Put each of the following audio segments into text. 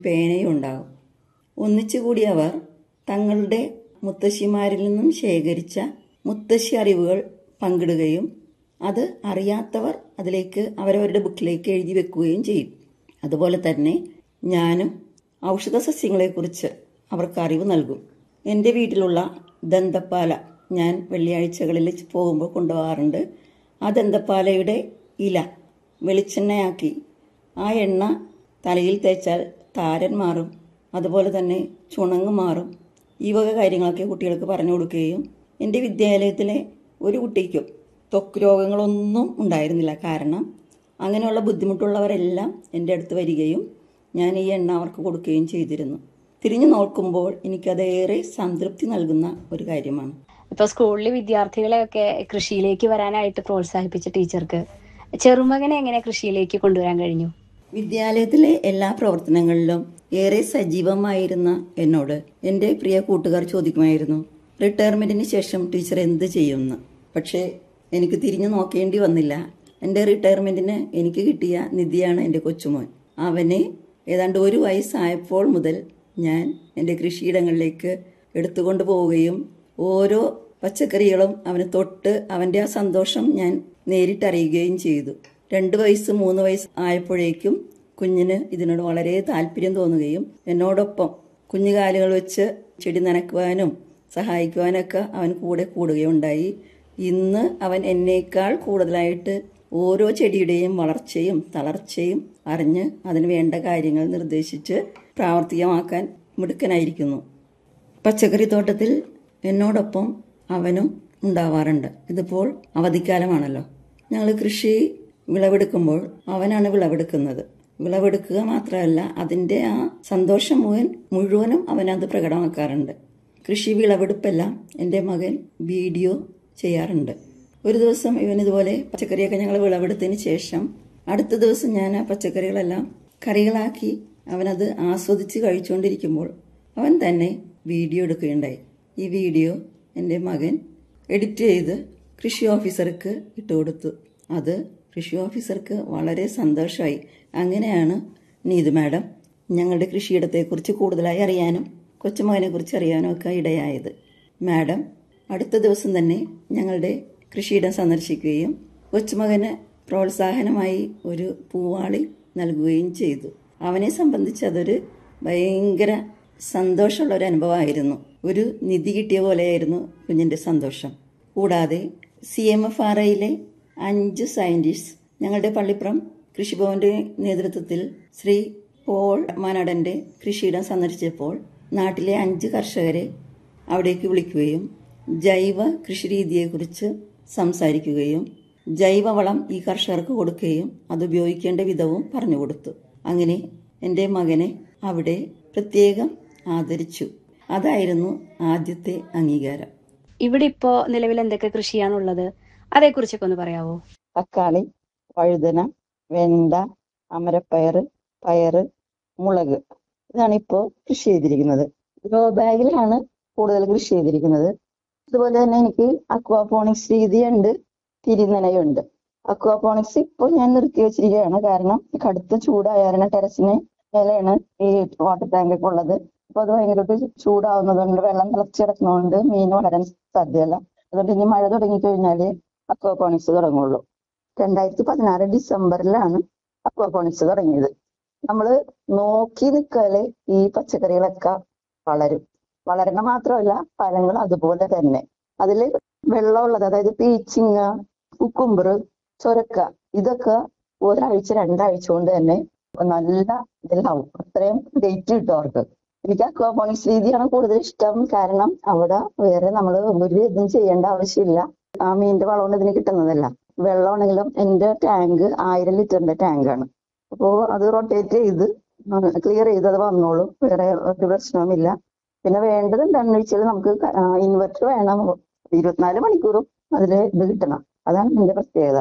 പേനയും ഉണ്ടാകും ഒന്നിച്ചുകൂടി അവർ തങ്ങളുടെ മുത്തശ്ശിമാരിൽ നിന്നും ശേഖരിച്ച മുത്തശ്ശി അറിവുകൾ പങ്കിടുകയും അത് അറിയാത്തവർ അതിലേക്ക് അവരവരുടെ ബുക്കിലേക്ക് എഴുതി വെക്കുകയും ചെയ്യും അതുപോലെ തന്നെ ഞാനും ഔഷധ സസ്യങ്ങളെക്കുറിച്ച് അവർക്ക് അറിവ് നൽകും എൻ്റെ വീട്ടിലുള്ള ദന്തപ്പാല ഞാൻ വെള്ളിയാഴ്ചകളിൽ പോകുമ്പോൾ കൊണ്ടുപോകാറുണ്ട് ആ ദന്തപ്പാലയുടെ ഇല വെളിച്ചെണ്ണയാക്കി ആ എണ്ണ തലയിൽ തേച്ചാൽ താരൻ മാറും അതുപോലെ തന്നെ ചുണങ്ങ് മാറും ഈ വക കാര്യങ്ങളൊക്കെ കുട്ടികൾക്ക് പറഞ്ഞു കൊടുക്കുകയും എൻ്റെ വിദ്യാലയത്തിലെ ഒരു കുട്ടിക്കും ത്വക്ക് രോഗങ്ങളൊന്നും ഉണ്ടായിരുന്നില്ല കാരണം അങ്ങനെയുള്ള ബുദ്ധിമുട്ടുള്ളവരെല്ലാം എൻ്റെ അടുത്ത് വരികയും ഞാൻ ഈ എണ്ണ അവർക്ക് കൊടുക്കുകയും ചെയ്തിരുന്നു തിരിഞ്ഞു നോക്കുമ്പോൾ എനിക്കതേറെ സംതൃപ്തി നൽകുന്ന ഒരു കാര്യമാണ് ഇപ്പൊ സ്കൂളിലെ വിദ്യാർത്ഥികളെയൊക്കെ കൃഷിയിലേക്ക് വരാനായിട്ട് പ്രോത്സാഹിപ്പിച്ച ടീച്ചർക്ക് ചെറുമകനെ എങ്ങനെ കൃഷിയിലേക്ക് കൊണ്ടുവരാൻ കഴിഞ്ഞു വിദ്യാലയത്തിലെ എല്ലാ പ്രവർത്തനങ്ങളിലും ഏറെ സജീവമായിരുന്ന എന്നോട് എൻ്റെ പ്രിയ കൂട്ടുകാർ ചോദിക്കുമായിരുന്നു റിട്ടയർമെന്റിന് ശേഷം ടീച്ചർ എന്ത് ചെയ്യുമെന്ന് പക്ഷേ എനിക്ക് തിരിഞ്ഞു നോക്കേണ്ടി വന്നില്ല എൻ്റെ റിട്ടയർമെന്റിന് എനിക്ക് കിട്ടിയ നിധിയാണ് എൻ്റെ കൊച്ചുമോൻ അവനെ ഏതാണ്ട് ഒരു വയസ്സായപ്പോൾ മുതൽ ഞാൻ എൻ്റെ കൃഷിയിടങ്ങളിലേക്ക് എടുത്തുകൊണ്ട് പോവുകയും ഓരോ പച്ചക്കറികളും അവന് തൊട്ട് അവൻ്റെ ആ സന്തോഷം ഞാൻ നേരിട്ടറിയുകയും ചെയ്തു രണ്ട് വയസ്സ് മൂന്ന് വയസ്സ് ആയപ്പോഴേക്കും കുഞ്ഞിന് ഇതിനോട് വളരെ താല്പര്യം തോന്നുകയും എന്നോടൊപ്പം കുഞ്ഞുകാലുകൾ വെച്ച് ചെടി നനക്കുവാനും സഹായിക്കുവാനൊക്കെ അവൻ കൂടെ കൂടുകയുണ്ടായി ഇന്ന് അവൻ എന്നേക്കാൾ കൂടുതലായിട്ട് ഓരോ ചെടിയുടെയും വളർച്ചയും തളർച്ചയും അറിഞ്ഞ് അതിന് വേണ്ട കാര്യങ്ങൾ നിർദ്ദേശിച്ച് പ്രാവർത്തികമാക്കാൻ മിടുക്കനായിരിക്കുന്നു പച്ചക്കറി തോട്ടത്തിൽ എന്നോടൊപ്പം അവനും ഉണ്ടാവാറുണ്ട് ഇതിപ്പോൾ അവധിക്കാലമാണല്ലോ ഞങ്ങൾ കൃഷി വിളവെടുക്കുമ്പോൾ അവനാണ് വിളവെടുക്കുന്നത് വിളവെടുക്കുക മാത്രമല്ല അതിൻ്റെ ആ സന്തോഷം മുഴുവൻ മുഴുവനും അവനത് പ്രകടമാക്കാറുണ്ട് കൃഷി വിളവെടുപ്പെല്ലാം എൻ്റെ മകൻ വീഡിയോ ചെയ്യാറുണ്ട് ഒരു ദിവസം ഇവൻ ഇതുപോലെ പച്ചക്കറിയൊക്കെ ഞങ്ങൾ വിളവെടുത്തതിന് ശേഷം അടുത്ത ദിവസം ഞാൻ ആ പച്ചക്കറികളെല്ലാം കറികളാക്കി അവനത് ആസ്വദിച്ച് കഴിച്ചുകൊണ്ടിരിക്കുമ്പോൾ അവൻ തന്നെ വീഡിയോ എടുക്കുകയുണ്ടായി ഈ വീഡിയോ എൻ്റെ മകൻ എഡിറ്റ് ചെയ്ത് കൃഷി ഓഫീസർക്ക് ഇട്ടുകൊടുത്തു അത് കൃഷി ഓഫീസർക്ക് വളരെ സന്തോഷമായി അങ്ങനെയാണ് നീതു മാഡം ഞങ്ങളുടെ കൃഷിയിടത്തെക്കുറിച്ച് കൂടുതലായി അറിയാനും കൊച്ചുമകനെക്കുറിച്ച് അറിയാനും ഒക്കെ ഇടയായത് മാഡം അടുത്ത ദിവസം തന്നെ ഞങ്ങളുടെ കൃഷിയിടം സന്ദർശിക്കുകയും കൊച്ചുമകന് പ്രോത്സാഹനമായി ഒരു പൂവാളി നൽകുകയും ചെയ്തു അവനെ സംബന്ധിച്ച് അതൊരു ഭയങ്കര സന്തോഷമുള്ള ഒരു അനുഭവമായിരുന്നു ഒരു നിധി കിട്ടിയ പോലെയായിരുന്നു കുഞ്ഞിന്റെ സന്തോഷം കൂടാതെ സി എം എഫ് ആർ ഐയിലെ അഞ്ച് സയന്റിസ്റ്റ് ഞങ്ങളുടെ പള്ളിപ്പുറം കൃഷിഭവന്റെ നേതൃത്വത്തിൽ ശ്രീ പോൾ മാനാടന്റെ കൃഷിയിടം സന്ദർശിച്ചപ്പോൾ നാട്ടിലെ അഞ്ച് കർഷകരെ അവിടേക്ക് വിളിക്കുകയും ജൈവ കൃഷിരീതിയെക്കുറിച്ച് സംസാരിക്കുകയും ജൈവവളം ഈ കർഷകർക്ക് കൊടുക്കുകയും അത് ഉപയോഗിക്കേണ്ട വിധവും പറഞ്ഞു കൊടുത്തു അങ്ങനെ എൻ്റെ മകനെ അവിടെ പ്രത്യേകം ആദരിച്ചു അതായിരുന്നു ആദ്യത്തെ അംഗീകാരം ഇവിടെ ഇപ്പോ നിലവിൽ എന്തൊക്കെ കൃഷിയാണുള്ളത് അതേക്കുറിച്ചൊക്കെ ഒന്ന് പറയാവോ തക്കാളി വഴുതന വെണ്ട അമരപ്പയറ് പയറ് മുളക് ഇതാണ് ഇപ്പോൾ കൃഷി ചെയ്തിരിക്കുന്നത് ഗ്രോ ബാഗിലാണ് കൂടുതൽ കൃഷി ചെയ്തിരിക്കുന്നത് അതുപോലെ തന്നെ എനിക്ക് അക്വാപോണിക്സ് രീതിയുണ്ട് തിരിനനയുണ്ട് അക്വാപോണിക്സ് ഇപ്പോൾ ഞാൻ നിർത്തി വെച്ചിരിക്കുകയാണ് കാരണം കടുത്ത ചൂടായ കാരണം ടെറസിന് മേലെയാണ് ഈ വാട്ടർ ടാങ്ക് ഒക്കെ ഉള്ളത് അപ്പൊ അത് ഭയങ്കരമായിട്ട് ചൂടാവുന്നതുകൊണ്ട് വെള്ളം തിളച്ചിടക്കുന്നതുകൊണ്ട് മീൻ വളരാൻ സാധ്യതയല്ല അതുകൊണ്ട് ഇനി മഴ തുടങ്ങിക്കഴിഞ്ഞാല് അക്വാപോണിക്സ് തുടങ്ങുള്ളൂ രണ്ടായിരത്തി പതിനാറ് ഡിസംബറിലാണ് അക്വാപോണിക്സ് തുടങ്ങിയത് നമ്മള് നോക്കി നിൽക്കാല് ഈ പച്ചക്കറികളൊക്കെ വളരും വളരണ മാത്രമല്ല ഫലങ്ങൾ അതുപോലെ തന്നെ അതില് വെള്ളമുള്ളത് അതായത് പീച്ചിങ്ങ കുക്കുംബർ ചൊരക്ക ഇതൊക്കെ ഒരാഴ്ച രണ്ടാഴ്ച കൊണ്ട് തന്നെ നല്ല ഇതിലാവും അത്രയും ഡേറ്റ് കിട്ടും അവർക്ക് എനിക്ക് അക്വാപോണിക്സ് രീതിയാണ് കൂടുതൽ ഇഷ്ടം കാരണം അവിടെ വേറെ നമ്മൾ ഒരു ഇതും ചെയ്യേണ്ട ആവശ്യമില്ല ആ മീനിന്റെ വളം കൊണ്ട് ഇതിന് കിട്ടുന്നതല്ല വെള്ളമാണെങ്കിലും എന്റെ ടാങ്ക് ആയിരം ലിറ്ററിന്റെ ടാങ്കാണ് അപ്പോ അത് റൊട്ടേറ്റ് ചെയ്ത് ക്ലിയർ ചെയ്ത് അത് വന്നോളും വേറെ ഒരു പ്രശ്നവുമില്ല പിന്നെ വേണ്ടത് എന്താണെന്ന് വെച്ചാൽ നമുക്ക് ഇൻവെർട്ടർ വേണം ഇരുപത്തിനാല് മണിക്കൂറും അതിൽ ഇത് കിട്ടണം അതാണ് ഇതിന്റെ പ്രത്യേകത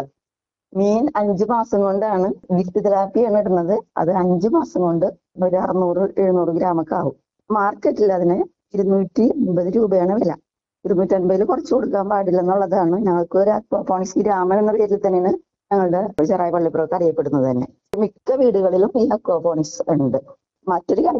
മീൻ അഞ്ചു മാസം കൊണ്ടാണ് ഗിഫ്റ്റ് തെറാപ്പിയാണ് ഇടുന്നത് അത് അഞ്ചു മാസം കൊണ്ട് ഒരു അറുന്നൂറ് എഴുന്നൂറ് ഗ്രാമൊക്കെ ആവും മാർക്കറ്റിൽ അതിന് ഇരുന്നൂറ്റി അമ്പത് രൂപയാണ് വില ഇരുന്നൂറ്റി അൻപതിൽ കുറച്ച് കൊടുക്കാൻ പാടില്ല എന്നുള്ളതാണ് ഞങ്ങൾക്ക് ഒരു അക്വാപോണിക്സ് ഗ്രാമം എന്ന പേരിൽ തന്നെയാണ് ഞങ്ങളുടെ ചെറായ പള്ളിപ്പുറത്ത് അറിയപ്പെടുന്നത് തന്നെ മിക്ക വീടുകളിലും ഈ അക്വാപോണിക്സ് ഉണ്ട് മറ്റൊരു